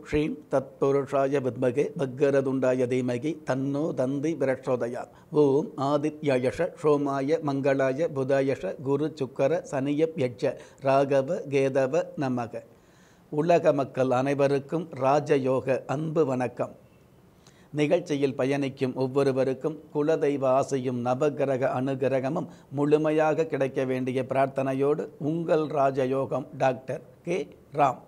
ஸ்ரீம் தத்புருஷாய வித்மகே பக்கரதுண்டாய தீமகி தன்னோ தந்தி பிரச்சோதயா ஓம் ஆதித்யயஷ சோமாய மங்களாய புதாயஷ குரு சுக்கர சனியப் யட்ச ராகவ கேதவ நமக உலக மக்கள் அனைவருக்கும் ராஜயோக அன்பு வணக்கம் நிகழ்ச்சியில் பயணிக்கும் ஒவ்வொருவருக்கும் குலதெய்வ ஆசையும் நவகிரக அனுகிரகமும் முழுமையாக கிடைக்க வேண்டிய பிரார்த்தனையோடு உங்கள் ராஜயோகம் டாக்டர் கே ராம்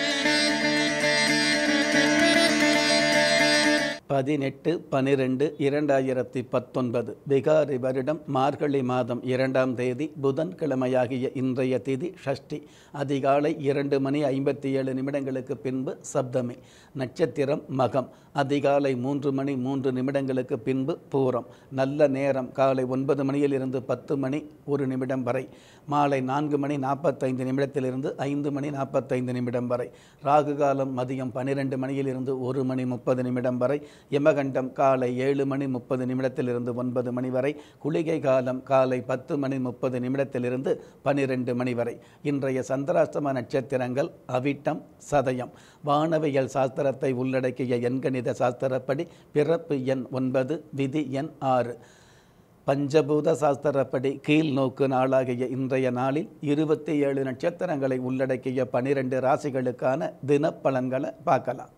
பதினெட்டு பனிரெண்டு இரண்டாயிரத்தி பத்தொன்பது பிகாரி வருடம் மார்கழி மாதம் இரண்டாம் தேதி புதன்கிழமையாகிய இன்றைய திதி ஷஷ்டி அதிகாலை இரண்டு மணி ஐம்பத்தி ஏழு நிமிடங்களுக்கு பின்பு சப்தமி நட்சத்திரம் மகம் அதிகாலை மூன்று மணி மூன்று நிமிடங்களுக்கு பின்பு பூரம் நல்ல நேரம் காலை ஒன்பது மணியிலிருந்து பத்து மணி ஒரு நிமிடம் வரை மாலை நான்கு மணி நாற்பத்தைந்து நிமிடத்திலிருந்து ஐந்து மணி நாற்பத்தைந்து நிமிடம் வரை ராகு காலம் மதியம் பன்னிரெண்டு மணியிலிருந்து ஒரு மணி முப்பது நிமிடம் வரை யமகண்டம் காலை ஏழு மணி முப்பது நிமிடத்திலிருந்து ஒன்பது மணி வரை குளிகை காலம் காலை பத்து மணி முப்பது நிமிடத்திலிருந்து பனிரெண்டு மணி வரை இன்றைய சந்திராஷ்டம நட்சத்திரங்கள் அவிட்டம் சதயம் வானவியல் சாஸ்திரத்தை உள்ளடக்கிய எண்கணித சாஸ்திரப்படி பிறப்பு எண் ஒன்பது விதி எண் ஆறு பஞ்சபூத சாஸ்திரப்படி கீழ் நோக்கு நாளாகிய இன்றைய நாளில் இருபத்தி ஏழு நட்சத்திரங்களை உள்ளடக்கிய பனிரெண்டு ராசிகளுக்கான தினப்பலன்களை பார்க்கலாம்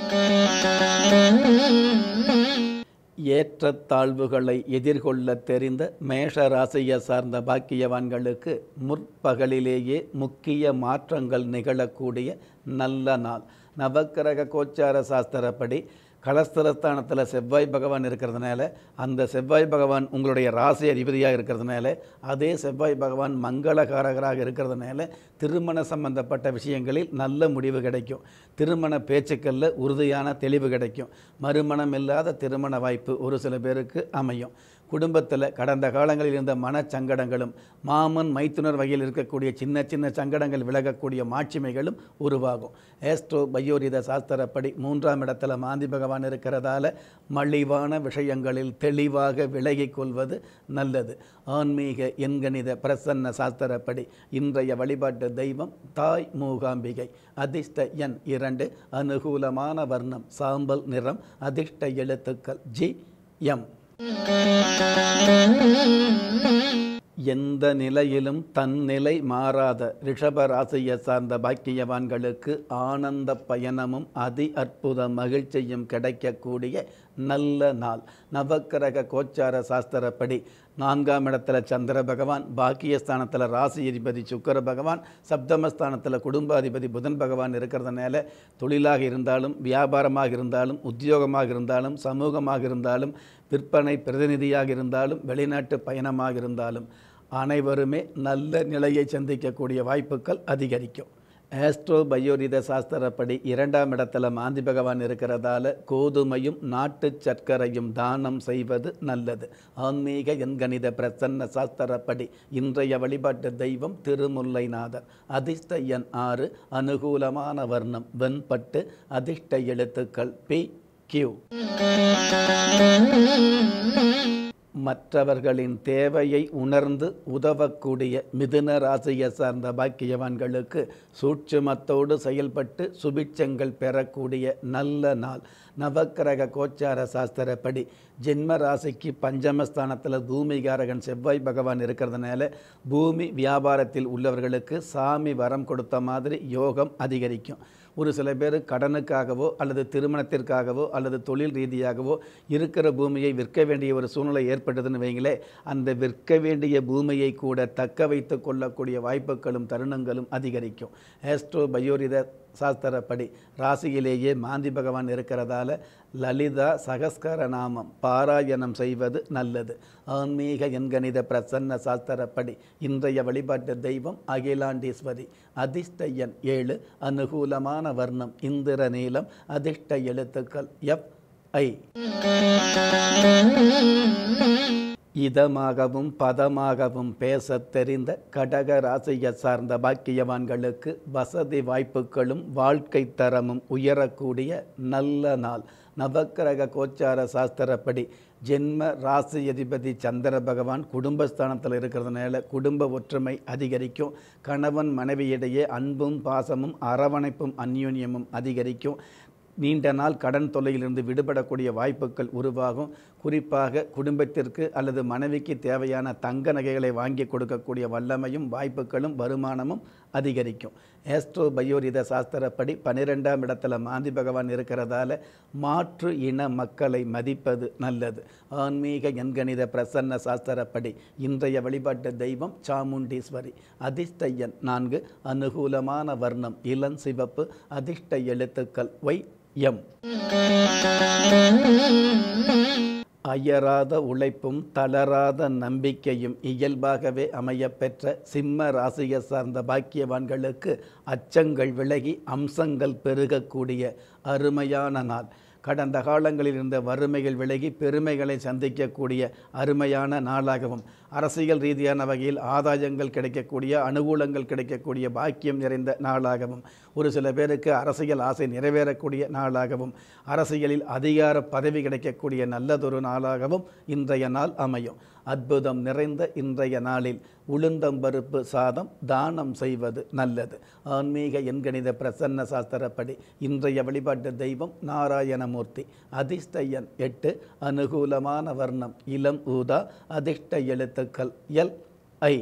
ஏற்றத்தாழ்வுகளை எதிர்கொள்ள தெரிந்த மேஷ ராசியை சார்ந்த பாக்கியவான்களுக்கு முற்பகலிலேயே முக்கிய மாற்றங்கள் நிகழக்கூடிய நல்ல நாள் நவக்கிரக கோச்சார சாஸ்திரப்படி கலஸ்தரஸ்தானத்தில் செவ்வாய் பகவான் இருக்கிறதுனால அந்த செவ்வாய் பகவான் உங்களுடைய ராசி அதிபதியாக இருக்கிறதுனால அதே செவ்வாய் பகவான் மங்களகாரகராக இருக்கிறதுனால திருமண சம்பந்தப்பட்ட விஷயங்களில் நல்ல முடிவு கிடைக்கும் திருமண பேச்சுக்களில் உறுதியான தெளிவு கிடைக்கும் மறுமணம் இல்லாத திருமண வாய்ப்பு ஒரு சில பேருக்கு அமையும் குடும்பத்தில் கடந்த காலங்களில் இருந்த மனச்சங்கடங்களும் மாமன் மைத்துனர் வகையில் இருக்கக்கூடிய சின்ன சின்ன சங்கடங்கள் விலகக்கூடிய மாட்சிமைகளும் உருவாகும் ஏஸ்ட்ரோ பயோரித சாஸ்திரப்படி மூன்றாம் இடத்துல மாந்தி பகவான் இருக்கிறதால மலிவான விஷயங்களில் தெளிவாக விலகிக் கொள்வது நல்லது ஆன்மீக எண்கணித பிரசன்ன சாஸ்திரப்படி இன்றைய வழிபாட்டு தெய்வம் தாய் மூகாம்பிகை அதிர்ஷ்ட எண் இரண்டு அனுகூலமான வர்ணம் சாம்பல் நிறம் அதிர்ஷ்ட எழுத்துக்கள் ஜி எம் எந்த நிலையிலும் தன் நிலை மாறாத ரிஷப ராசியை சார்ந்த பாக்கியவான்களுக்கு ஆனந்த பயணமும் அதி அற்புத மகிழ்ச்சியும் கிடைக்கக்கூடிய நல்ல நாள் நவக்கிரக கோச்சார சாஸ்திரப்படி நான்காம் இடத்துல சந்திர பகவான் பாக்கியஸ்தானத்தில் ராசி அதிபதி சுக்கர பகவான் சப்தமஸ்தானத்தில் குடும்பாதிபதி புதன் பகவான் இருக்கிறதுனால தொழிலாக இருந்தாலும் வியாபாரமாக இருந்தாலும் உத்தியோகமாக இருந்தாலும் சமூகமாக இருந்தாலும் விற்பனை பிரதிநிதியாக இருந்தாலும் வெளிநாட்டு பயணமாக இருந்தாலும் அனைவருமே நல்ல நிலையை சந்திக்கக்கூடிய வாய்ப்புகள் அதிகரிக்கும் ஆஸ்ட்ரோ பயோரித சாஸ்திரப்படி இரண்டாம் இடத்துல மாந்தி பகவான் இருக்கிறதால கோதுமையும் நாட்டு சர்க்கரையும் தானம் செய்வது நல்லது ஆன்மீக எண்கணித பிரசன்ன சாஸ்திரப்படி இன்றைய வழிபாட்டு தெய்வம் திருமுல்லைநாதர் அதிர்ஷ்ட எண் ஆறு அனுகூலமான வர்ணம் வெண்பட்டு அதிர்ஷ்ட எழுத்துக்கள் பி கியூ மற்றவர்களின் தேவையை உணர்ந்து உதவக்கூடிய மிதுன ராசியை சார்ந்த பாக்கியவான்களுக்கு சூட்சுமத்தோடு செயல்பட்டு சுபிட்சங்கள் பெறக்கூடிய நல்ல நாள் நவக்கிரக கோச்சார சாஸ்திரப்படி ஜென்ம ராசிக்கு பஞ்சமஸ்தானத்தில் பூமிகாரகன் செவ்வாய் பகவான் இருக்கிறதுனால பூமி வியாபாரத்தில் உள்ளவர்களுக்கு சாமி வரம் கொடுத்த மாதிரி யோகம் அதிகரிக்கும் ஒரு சில பேர் கடனுக்காகவோ அல்லது திருமணத்திற்காகவோ அல்லது தொழில் ரீதியாகவோ இருக்கிற பூமியை விற்க வேண்டிய ஒரு சூழ்நிலை ஏற்பட்டதுன்னு வைங்களே அந்த விற்க வேண்டிய பூமியை கூட தக்க வைத்து கொள்ளக்கூடிய வாய்ப்புகளும் தருணங்களும் அதிகரிக்கும் ஆஸ்ட்ரோ பயோரித சாஸ்திரப்படி ராசியிலேயே மாந்தி பகவான் இருக்கிறதால லலிதா சகஸ்கர நாமம் பாராயணம் செய்வது நல்லது ஆன்மீக எண்கணித பிரசன்ன சாஸ்திரப்படி இன்றைய வழிபாட்டு தெய்வம் அகிலாண்டீஸ்வரி அதிர்ஷ்ட எண் ஏழு அனுகூலமான வர்ணம் இந்திர நீலம் அதிர்ஷ்ட எழுத்துக்கள் எஃப் ஐ இதமாகவும் பதமாகவும் பேசத் தெரிந்த கடக ராசியை சார்ந்த பாக்கியவான்களுக்கு வசதி வாய்ப்புகளும் வாழ்க்கை தரமும் உயரக்கூடிய நல்ல நாள் நவக்கிரக கோச்சார சாஸ்திரப்படி ஜென்ம ராசி அதிபதி சந்திர பகவான் குடும்பஸ்தானத்தில் இருக்கிறதுனால குடும்ப ஒற்றுமை அதிகரிக்கும் கணவன் மனைவியிடையே அன்பும் பாசமும் அரவணைப்பும் அந்யோன்யமும் அதிகரிக்கும் நீண்ட நாள் கடன் தொல்லையிலிருந்து விடுபடக்கூடிய வாய்ப்புகள் உருவாகும் குறிப்பாக குடும்பத்திற்கு அல்லது மனைவிக்கு தேவையான தங்க நகைகளை வாங்கி கொடுக்கக்கூடிய வல்லமையும் வாய்ப்புகளும் வருமானமும் அதிகரிக்கும் ஏஸ்ட்ரோ பயோரித சாஸ்திரப்படி பன்னிரெண்டாம் இடத்துல மாந்தி பகவான் இருக்கிறதால மாற்று இன மக்களை மதிப்பது நல்லது ஆன்மீக எண்கணித பிரசன்ன சாஸ்திரப்படி இன்றைய வழிபாட்டு தெய்வம் சாமுண்டீஸ்வரி அதிர்ஷ்ட எண் நான்கு அனுகூலமான வர்ணம் இளம் சிவப்பு அதிர்ஷ்ட எழுத்துக்கள் ஒய் எம் அயராத உழைப்பும் தளராத நம்பிக்கையும் இயல்பாகவே அமையப்பெற்ற சிம்ம ராசியை சார்ந்த பாக்கியவான்களுக்கு அச்சங்கள் விலகி அம்சங்கள் பெருகக்கூடிய அருமையான நாள் கடந்த காலங்களில் இருந்த வறுமைகள் விலகி பெருமைகளை சந்திக்கக்கூடிய அருமையான நாளாகவும் அரசியல் ரீதியான வகையில் ஆதாயங்கள் கிடைக்கக்கூடிய அனுகூலங்கள் கிடைக்கக்கூடிய பாக்கியம் நிறைந்த நாளாகவும் ஒரு சில பேருக்கு அரசியல் ஆசை நிறைவேறக்கூடிய நாளாகவும் அரசியலில் அதிகார பதவி கிடைக்கக்கூடிய நல்லதொரு நாளாகவும் இன்றைய நாள் அமையும் அற்புதம் நிறைந்த இன்றைய நாளில் உளுந்தம்பருப்பு சாதம் தானம் செய்வது நல்லது ஆன்மீக எண்கணித பிரசன்ன சாஸ்திரப்படி இன்றைய வழிபாட்டு தெய்வம் நாராயணமூர்த்தி அதிர்ஷ்ட எண் எட்டு அனுகூலமான வர்ணம் இளம் ஊதா அதிர்ஷ்ட எழுத்துக்கள் எல் ஐ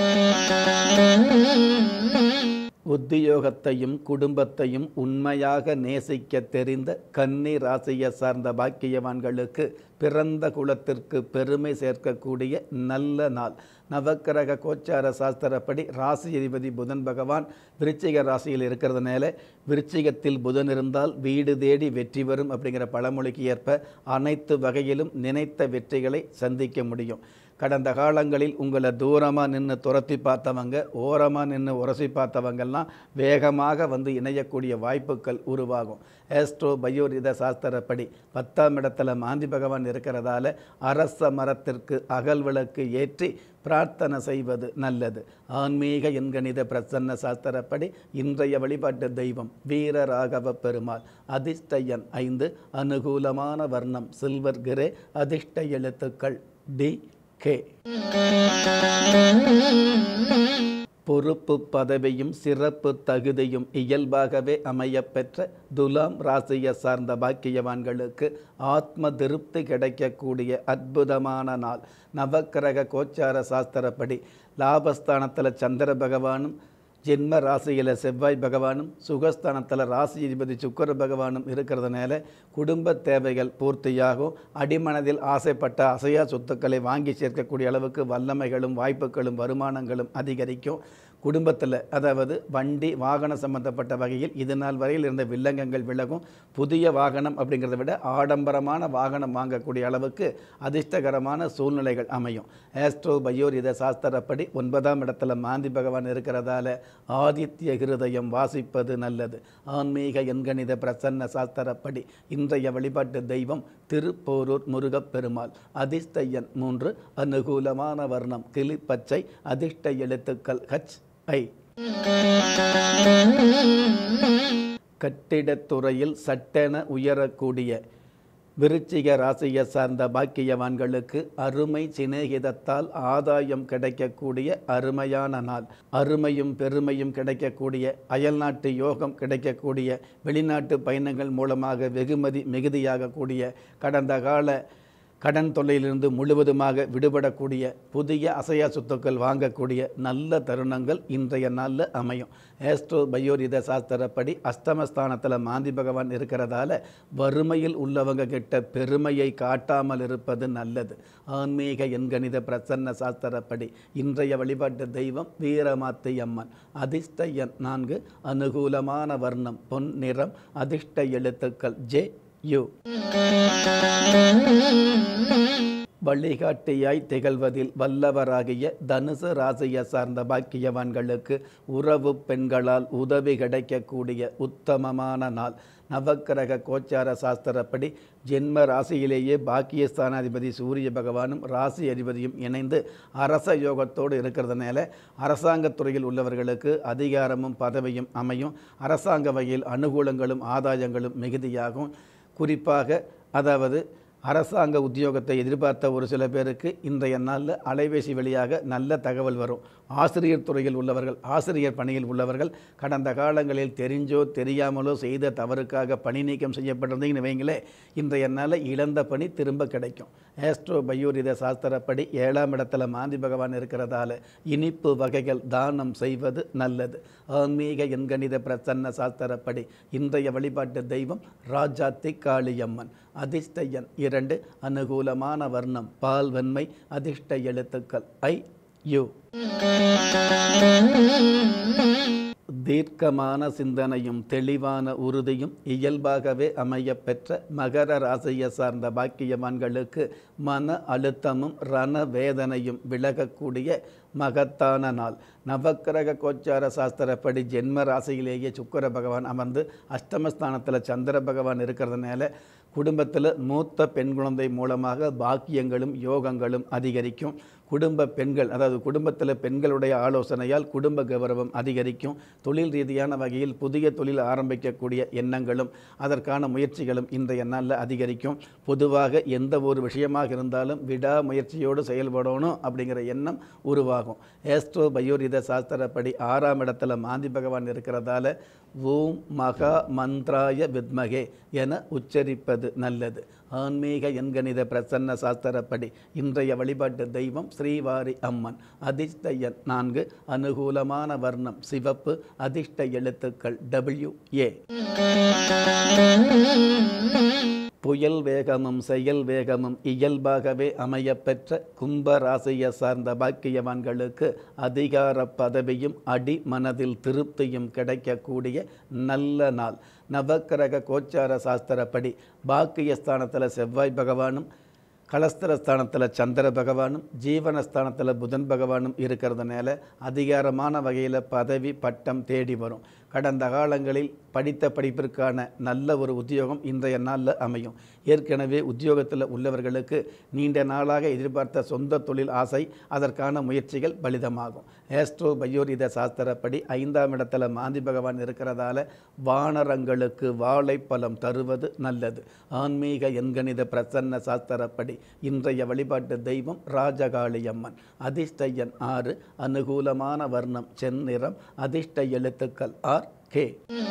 உத்தியோகத்தையும் குடும்பத்தையும் உண்மையாக நேசிக்க தெரிந்த கன்னி ராசியை சார்ந்த பாக்கியவான்களுக்கு பிறந்த குலத்திற்கு பெருமை சேர்க்கக்கூடிய நல்ல நாள் நவக்கிரக கோச்சார சாஸ்திரப்படி ராசி அதிபதி புதன் பகவான் விருச்சிக ராசியில் இருக்கிறதுனால விருச்சிகத்தில் புதன் இருந்தால் வீடு தேடி வெற்றி வரும் அப்படிங்கிற பழமொழிக்கு ஏற்ப அனைத்து வகையிலும் நினைத்த வெற்றிகளை சந்திக்க முடியும் கடந்த காலங்களில் உங்களை தூரமாக நின்று துரத்தி பார்த்தவங்க ஓரமாக நின்று உரசி பார்த்தவங்கெல்லாம் வேகமாக வந்து இணையக்கூடிய வாய்ப்புகள் உருவாகும் ஏஸ்ட்ரோ பயோரித சாஸ்திரப்படி பத்தாம் இடத்துல மாந்தி பகவான் இருக்கிறதால அரச மரத்திற்கு அகல் விளக்கு ஏற்றி பிரார்த்தனை செய்வது நல்லது ஆன்மீக எண்கணித பிரசன்ன சாஸ்திரப்படி இன்றைய வழிபாட்டு தெய்வம் வீரராகவ பெருமாள் அதிர்ஷ்ட எண் ஐந்து அனுகூலமான வர்ணம் சில்வர் கிரே அதிர்ஷ்ட எழுத்துக்கள் டி கே பொறுப்பு பதவியும் சிறப்பு தகுதியும் இயல்பாகவே அமையப்பெற்ற துலாம் ராசியை சார்ந்த பாக்கியவான்களுக்கு ஆத்ம திருப்தி கிடைக்கக்கூடிய அற்புதமான நாள் நவக்கிரக கோச்சார சாஸ்திரப்படி லாபஸ்தானத்தில் சந்திர பகவானும் ஜென்ம ராசியில் செவ்வாய் பகவானும் சுகஸ்தானத்தில் ராசி அதிபதி சுக்கர பகவானும் இருக்கிறதுனால குடும்ப தேவைகள் பூர்த்தியாகும் அடிமனதில் ஆசைப்பட்ட அசையா சொத்துக்களை வாங்கி சேர்க்கக்கூடிய அளவுக்கு வல்லமைகளும் வாய்ப்புகளும் வருமானங்களும் அதிகரிக்கும் குடும்பத்தில் அதாவது வண்டி வாகனம் சம்பந்தப்பட்ட வகையில் இது நாள் வரையில் இருந்த வில்லங்கங்கள் விலகும் புதிய வாகனம் அப்படிங்கிறத விட ஆடம்பரமான வாகனம் வாங்கக்கூடிய அளவுக்கு அதிர்ஷ்டகரமான சூழ்நிலைகள் அமையும் ஆஸ்ட்ரோ பயோரித சாஸ்திரப்படி ஒன்பதாம் இடத்துல மாந்தி பகவான் இருக்கிறதால ஆதித்ய ஹிருதயம் வாசிப்பது நல்லது ஆன்மீக எண்கணித பிரசன்ன சாஸ்திரப்படி இன்றைய வழிபாட்டு தெய்வம் திருப்போரூர் முருகப்பெருமாள் அதிர்ஷ்ட எண் மூன்று அனுகூலமான வர்ணம் கிளிப்பச்சை அதிர்ஷ்ட எழுத்துக்கள் ஹச் ஐ கட்டிடத்துறையில் சட்டென உயரக்கூடிய விருச்சிக ராசியை சார்ந்த பாக்கியவான்களுக்கு அருமை சிநேகிதத்தால் ஆதாயம் கிடைக்கக்கூடிய அருமையான நாள் அருமையும் பெருமையும் கிடைக்கக்கூடிய அயல்நாட்டு யோகம் கிடைக்கக்கூடிய வெளிநாட்டு பயணங்கள் மூலமாக வெகுமதி மிகுதியாகக்கூடிய கடந்த கால கடன் தொல்லையிலிருந்து முழுவதுமாக விடுபடக்கூடிய புதிய அசையா சொத்துக்கள் வாங்கக்கூடிய நல்ல தருணங்கள் இன்றைய நாளில் அமையும் ஏஸ்ட்ரோ பயோரித சாஸ்திரப்படி அஸ்தமஸ்தானத்தில் மாந்தி பகவான் இருக்கிறதால வறுமையில் உள்ளவங்க கிட்ட பெருமையை காட்டாமல் இருப்பது நல்லது ஆன்மீக எண்கணித பிரசன்ன சாஸ்திரப்படி இன்றைய வழிபாட்டு தெய்வம் வீரமாத்தி அம்மன் அதிர்ஷ்ட எண் நான்கு அனுகூலமான வர்ணம் பொன் நிறம் அதிர்ஷ்ட எழுத்துக்கள் ஜே யு வழிகாட்டியாய் திகழ்வதில் வல்லவராகிய தனுசு ராசியை சார்ந்த பாக்கியவான்களுக்கு உறவு பெண்களால் உதவி கிடைக்கக்கூடிய உத்தமமான நாள் நவக்கிரக கோச்சார சாஸ்திரப்படி ஜென்ம ராசியிலேயே பாக்கியஸ்தானாதிபதி சூரிய பகவானும் ராசி அதிபதியும் இணைந்து அரச யோகத்தோடு இருக்கிறதுனால அரசாங்கத்துறையில் உள்ளவர்களுக்கு அதிகாரமும் பதவியும் அமையும் அரசாங்க வகையில் அனுகூலங்களும் ஆதாயங்களும் மிகுதியாகும் குறிப்பாக அதாவது அரசாங்க உத்தியோகத்தை எதிர்பார்த்த ஒரு சில பேருக்கு இன்றைய நாளில் அலைபேசி வழியாக நல்ல தகவல் வரும் ஆசிரியர் துறையில் உள்ளவர்கள் ஆசிரியர் பணியில் உள்ளவர்கள் கடந்த காலங்களில் தெரிஞ்சோ தெரியாமலோ செய்த தவறுக்காக பணி நீக்கம் செய்யப்பட்டிருந்தீங்கன்னு வைங்களே இன்றைய நாள் இழந்த பணி திரும்ப கிடைக்கும் ஆஸ்ட்ரோ பயோரித சாஸ்திரப்படி ஏழாம் இடத்துல மாந்தி பகவான் இருக்கிறதால இனிப்பு வகைகள் தானம் செய்வது நல்லது ஆன்மீக எண்கணித பிரசன்ன சாஸ்திரப்படி இன்றைய வழிபாட்டு தெய்வம் ராஜாத்தி காளியம்மன் அதிர்ஷ்ட எண் இரண்டு அனுகூலமான வர்ணம் பால் வெண்மை அதிர்ஷ்ட எழுத்துக்கள் ஐ யு தீர்க்கமான சிந்தனையும் தெளிவான உறுதியும் இயல்பாகவே அமையப் பெற்ற மகர ராசியை சார்ந்த பாக்கியவான்களுக்கு மன அழுத்தமும் ரண வேதனையும் விலகக்கூடிய மகத்தான நாள் நவக்கிரக கோச்சார சாஸ்திரப்படி ஜென்ம ராசியிலேயே சுக்கர பகவான் அமர்ந்து அஷ்டமஸ்தானத்தில் சந்திர பகவான் இருக்கிறதுனால குடும்பத்தில் மூத்த பெண் குழந்தை மூலமாக பாக்கியங்களும் யோகங்களும் அதிகரிக்கும் குடும்ப பெண்கள் அதாவது குடும்பத்தில் பெண்களுடைய ஆலோசனையால் குடும்ப கௌரவம் அதிகரிக்கும் தொழில் ரீதியான வகையில் புதிய தொழில் ஆரம்பிக்கக்கூடிய எண்ணங்களும் அதற்கான முயற்சிகளும் இன்றைய நாளில் அதிகரிக்கும் பொதுவாக எந்த ஒரு விஷயமாக இருந்தாலும் விடாமுயற்சியோடு செயல்படணும் அப்படிங்கிற எண்ணம் உருவாகும் ஏஸ்ட்ரோ பயோரித சாஸ்திரப்படி ஆறாம் இடத்துல மாந்தி பகவான் இருக்கிறதால ஓம் மகா மந்த்ராய வித்மகே என உச்சரிப்பது நல்லது ஆன்மீக எண்கணித பிரசன்ன சாஸ்திரப்படி இன்றைய வழிபாட்டு தெய்வம் ஸ்ரீவாரி அம்மன் அதிர்ஷ்ட எண் நான்கு அனுகூலமான வர்ணம் சிவப்பு அதிர்ஷ்ட எழுத்துக்கள் டபிள்யூ ஏ புயல் வேகமும் செயல் வேகமும் இயல்பாகவே அமையப்பெற்ற கும்ப ராசியை சார்ந்த பாக்கியவான்களுக்கு அதிகார பதவியும் அடி மனதில் திருப்தியும் கிடைக்கக்கூடிய நல்ல நாள் நவக்கிரக கோச்சார சாஸ்திரப்படி பாக்கியஸ்தானத்தில் செவ்வாய் பகவானும் கலஸ்தரஸ்தானத்தில் சந்திர பகவானும் ஜீவனஸ்தானத்தில் புதன் பகவானும் இருக்கிறதுனால அதிகாரமான வகையில் பதவி பட்டம் தேடி வரும் கடந்த காலங்களில் படித்த படிப்பிற்கான நல்ல ஒரு உத்தியோகம் இன்றைய நாளில் அமையும் ஏற்கனவே உத்தியோகத்தில் உள்ளவர்களுக்கு நீண்ட நாளாக எதிர்பார்த்த சொந்த தொழில் ஆசை அதற்கான முயற்சிகள் பலிதமாகும் ஏஸ்ட்ரோ பயோரித சாஸ்திரப்படி ஐந்தாம் இடத்துல மாந்தி பகவான் இருக்கிறதால வானரங்களுக்கு வாழைப்பழம் தருவது நல்லது ஆன்மீக எண்கணித பிரசன்ன சாஸ்திரப்படி இன்றைய வழிபாட்டு தெய்வம் ராஜகாளியம்மன் அதிர்ஷ்ட எண் ஆறு அனுகூலமான வர்ணம் செந்நிறம் அதிர்ஷ்ட எழுத்துக்கள் ஆர் கே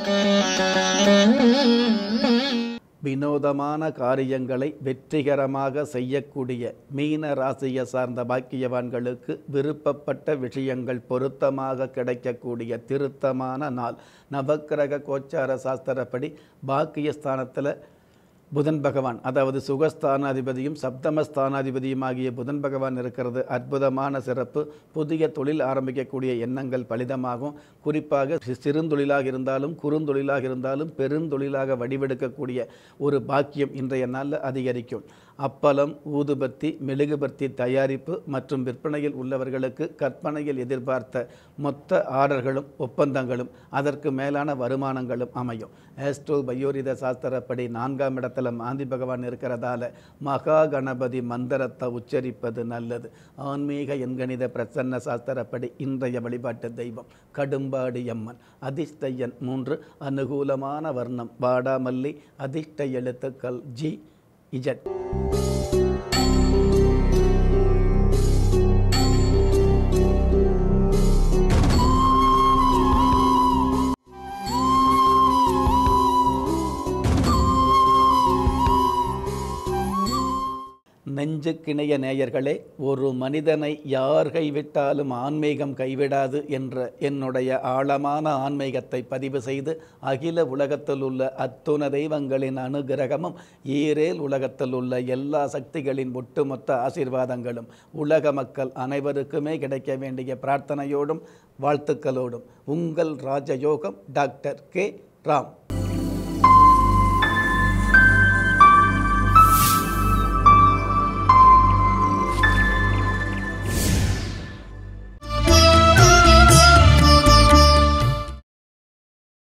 வினோதமான காரியங்களை வெற்றிகரமாக செய்யக்கூடிய மீன ராசியை சார்ந்த பாக்கியவான்களுக்கு விருப்பப்பட்ட விஷயங்கள் பொருத்தமாக கிடைக்கக்கூடிய திருத்தமான நாள் நவக்கிரக கோச்சார சாஸ்திரப்படி பாக்கியஸ்தானத்தில் புதன் பகவான் அதாவது சுகஸ்தானாதிபதியும் சப்தமஸ்தானாதிபதியும் ஆகிய புதன் பகவான் இருக்கிறது அற்புதமான சிறப்பு புதிய தொழில் ஆரம்பிக்கக்கூடிய எண்ணங்கள் பலிதமாகும் குறிப்பாக சி- சிறுந்தொழிலாக இருந்தாலும் குறுந்தொழிலாக இருந்தாலும் பெருந்தொழிலாக வடிவெடுக்கக்கூடிய ஒரு பாக்கியம் இன்றைய நாளில் அதிகரிக்கும் அப்பளம் ஊதுபத்தி மெழுகுபர்த்தி தயாரிப்பு மற்றும் விற்பனையில் உள்ளவர்களுக்கு கற்பனையில் எதிர்பார்த்த மொத்த ஆர்டர்களும் ஒப்பந்தங்களும் அதற்கு மேலான வருமானங்களும் அமையும் ஆஸ்ட்ரோ பயோரித சாஸ்திரப்படி நான்காம் இடத்துல மாந்தி பகவான் இருக்கிறதால மகா கணபதி மந்திரத்தை உச்சரிப்பது நல்லது ஆன்மீக எண்கணித பிரசன்ன சாஸ்திரப்படி இன்றைய வழிபாட்டு தெய்வம் கடும்பாடி அம்மன் அதிர்ஷ்ட எண் மூன்று அனுகூலமான வர்ணம் வாடாமல்லி அதிர்ஷ்ட எழுத்துக்கள் ஜி இஜட் நெஞ்சுக்கிணைய நேயர்களே ஒரு மனிதனை யார் கைவிட்டாலும் ஆன்மீகம் கைவிடாது என்ற என்னுடைய ஆழமான ஆன்மீகத்தை பதிவு செய்து அகில உலகத்தில் உள்ள அத்துண தெய்வங்களின் அனுகிரகமும் ஈரேல் உலகத்தில் உள்ள எல்லா சக்திகளின் ஒட்டுமொத்த ஆசீர்வாதங்களும் உலக மக்கள் அனைவருக்குமே கிடைக்க வேண்டிய பிரார்த்தனையோடும் வாழ்த்துக்களோடும் உங்கள் ராஜயோகம் டாக்டர் கே ராம்